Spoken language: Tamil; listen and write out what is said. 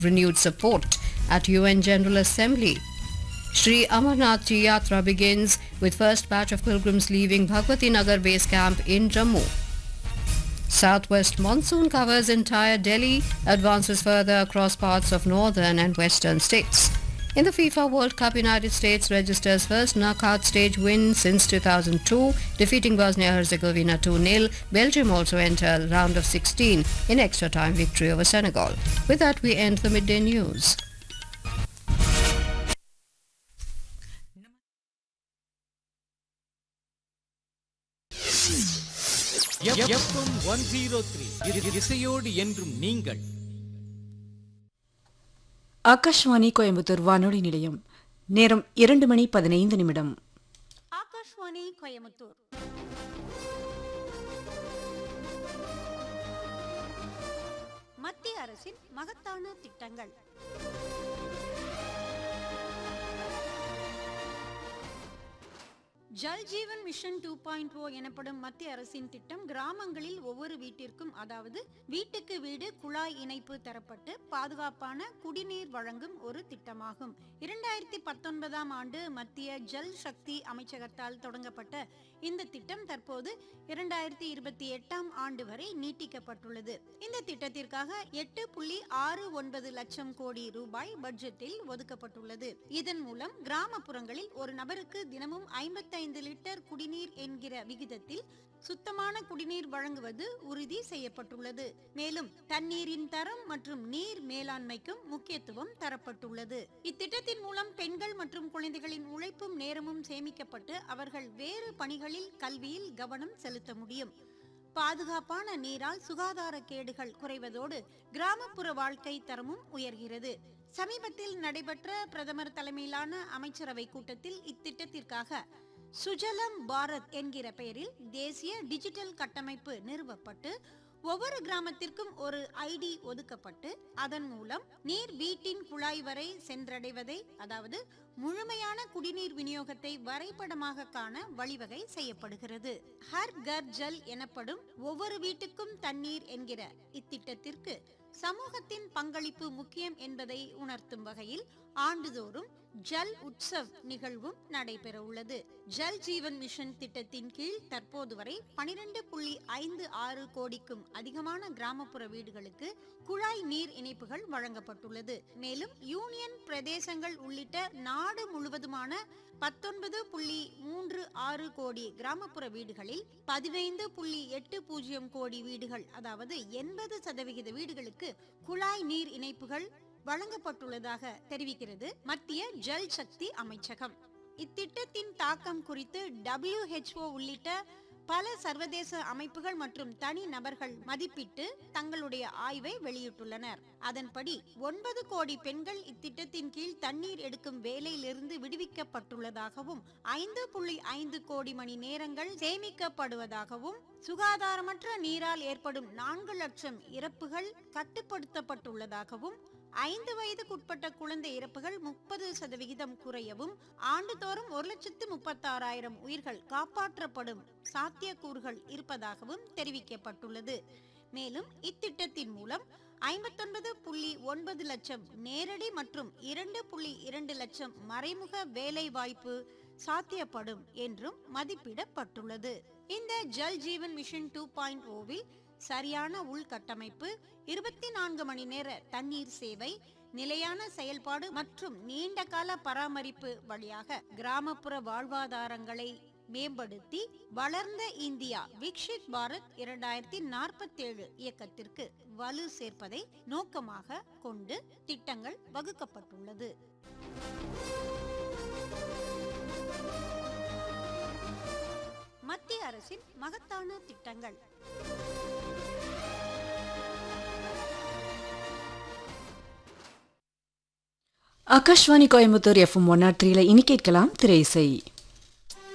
renewed support at UN General Assembly. Sri Amarnath Ji Yatra begins with first batch of pilgrims leaving Bhagwati Nagar base camp in Jammu. Southwest monsoon covers entire Delhi, advances further across parts of northern and western states. In the FIFA World Cup, United States registers first knockout stage win since 2002, defeating Bosnia-Herzegovina 2-0. Belgium also enter round of 16 in extra time victory over Senegal. With that, we end the midday news. FM one zero three இசையோடு என்றும் நீங்கள் ஆகாஷ்வாணி கோயம்புத்தூர் வானொலி நிலையம் நேரம் இரண்டு மணி பதினைந்து நிமிடம் ஆகாஷ்வாணி கோயமுத்தூர் மத்திய அரசின் மகத்தான திட்டங்கள் Jal Jeevan mission two point O எனப்படும் மத்திய அரசின் திட்டம் கிராமங்களில் ஒவ்வொரு வீட்டிற்கும் அதாவது வீட்டுக்கு வீடு குழாய் இணைப்பு தரப்பட்டு பாதுகாப்பான குடிநீர் வழங்கும் ஒரு திட்டமாகும் இரண்டாயிரத்தி பத்தொன்பதாம் ஆண்டு மத்திய ஜல் சக்தி அமைச்சகத்தால் தொடங்கப்பட்ட இந்த திட்டம் தற்போது இரண்டாயிரத்தி இருபத்தி எட்டாம் ஆண்டு வரை நீட்டிக்கப்பட்டுள்ளது இந்த திட்டத்திற்காக எட்டு புள்ளி ஆறு ஒன்பது லட்சம் கோடி ரூபாய் பட்ஜெட்டில் ஒதுக்கப்பட்டுள்ளது இதன் மூலம் கிராமப்புறங்களில் ஒரு நபருக்கு தினமும் ஐம்பத்தைந்து லிட்டர் குடிநீர் என்கிற விகிதத்தில் சுத்தமான குடிநீர் வழங்குவது உறுதி செய்யப்பட்டுள்ளது மேலும் தண்ணீரின் தரம் மற்றும் நீர் மேலாண்மைக்கும் முக்கியத்துவம் தரப்பட்டுள்ளது இத்திட்டத்தின் மூலம் பெண்கள் மற்றும் குழந்தைகளின் உழைப்பும் நேரமும் சேமிக்கப்பட்டு அவர்கள் வேறு பணிகளில் கல்வியில் கவனம் செலுத்த முடியும் பாதுகாப்பான நீரால் சுகாதார கேடுகள் குறைவதோடு கிராமப்புற வாழ்க்கை தரமும் உயர்கிறது சமீபத்தில் நடைபெற்ற பிரதமர் தலைமையிலான அமைச்சரவை கூட்டத்தில் இத்திட்டத்திற்காக சுஜலம் பாரத் என்கிற பெயரில் தேசிய டிஜிட்டல் கட்டமைப்பு நிறுவப்பட்டு ஒவ்வொரு கிராமத்திற்கும் ஒரு ஐடி ஒதுக்கப்பட்டு அதன் மூலம் நீர் வீட்டின் குழாய் வரை சென்றடைவதை அதாவது முழுமையான குடிநீர் விநியோகத்தை வரைபடமாக காண வழிவகை செய்யப்படுகிறது ஹர் கர் ஜல் எனப்படும் ஒவ்வொரு வீட்டுக்கும் தண்ணீர் என்கிற இத்திட்டத்திற்கு சமூகத்தின் பங்களிப்பு முக்கியம் என்பதை உணர்த்தும் வகையில் ஆண்டுதோறும் ஜல் உற்சவ் நிகழ்வும் நடைபெற உள்ளது ஜல் ஜீவன் மிஷன் திட்டத்தின் கீழ் தற்போது வரை பனிரெண்டு புள்ளி ஐந்து ஆறு கோடிக்கும் அதிகமான கிராமப்புற வீடுகளுக்கு குழாய் நீர் இணைப்புகள் வழங்கப்பட்டுள்ளது மேலும் யூனியன் பிரதேசங்கள் உள்ளிட்ட நாடு முழுவதுமான பத்தொன்பது புள்ளி மூன்று ஆறு கோடி கிராமப்புற வீடுகளில் பதினைந்து புள்ளி எட்டு பூஜ்ஜியம் கோடி வீடுகள் அதாவது எண்பது சதவிகித வீடுகளுக்கு குழாய் நீர் இணைப்புகள் வழங்கப்பட்டுள்ளதாக தெரிவிக்கிறது மத்திய ஜல் சக்தி அமைச்சகம் இத்திட்டத்தின் தாக்கம் குறித்து டபிள்யூஹெச்ஓ உள்ளிட்ட பல சர்வதேச அமைப்புகள் மற்றும் தனி நபர்கள் மதிப்பிட்டு தங்களுடைய ஆய்வை வெளியிட்டுள்ளனர் அதன்படி ஒன்பது கோடி பெண்கள் இத்திட்டத்தின் கீழ் தண்ணீர் எடுக்கும் வேலையிலிருந்து விடுவிக்கப்பட்டுள்ளதாகவும் ஐந்து புள்ளி ஐந்து கோடி மணி நேரங்கள் சேமிக்கப்படுவதாகவும் சுகாதாரமற்ற நீரால் ஏற்படும் நான்கு லட்சம் இறப்புகள் கட்டுப்படுத்தப்பட்டுள்ளதாகவும் ஐந்து வயதுக்குட்பட்ட குழந்தை இறப்புகள் முப்பது சதவிகிதம் குறையவும் ஆண்டுதோறும் ஒரு லட்சத்து முப்பத்தாறாயிரம் உயிர்கள் காப்பாற்றப்படும் சாத்தியக்கூறுகள் இருப்பதாகவும் தெரிவிக்கப்பட்டுள்ளது மேலும் இத்திட்டத்தின் மூலம் ஐம்பத்தொன்பது புள்ளி ஒன்பது லட்சம் நேரடி மற்றும் இரண்டு புள்ளி இரண்டு லட்சம் மறைமுக வேலை வாய்ப்பு சாத்தியப்படும் என்றும் மதிப்பிடப்பட்டுள்ளது இந்த Jal Jeevan mission two point ஓவில் சரியான உள்கட்டமைப்பு இருபத்தி நான்கு மணி நேர தண்ணீர் சேவை நிலையான செயல்பாடு மற்றும் நீண்ட கால பராமரிப்பு வழியாக கிராமப்புற வாழ்வாதாரங்களை மேம்படுத்தி வளர்ந்த இந்தியா விக்ஷித் பாரத் இரண்டாயிரத்தி நாற்பத்தி ஏழு இயக்கத்திற்கு வலு சேர்ப்பதை நோக்கமாக கொண்டு திட்டங்கள் வகுக்கப்பட்டுள்ளது மத்திய அரசின் மகத்தான திட்டங்கள் Akashvani Coimbatore FM one naught த்ரீல இனி கேட்கலாம் திரை இசை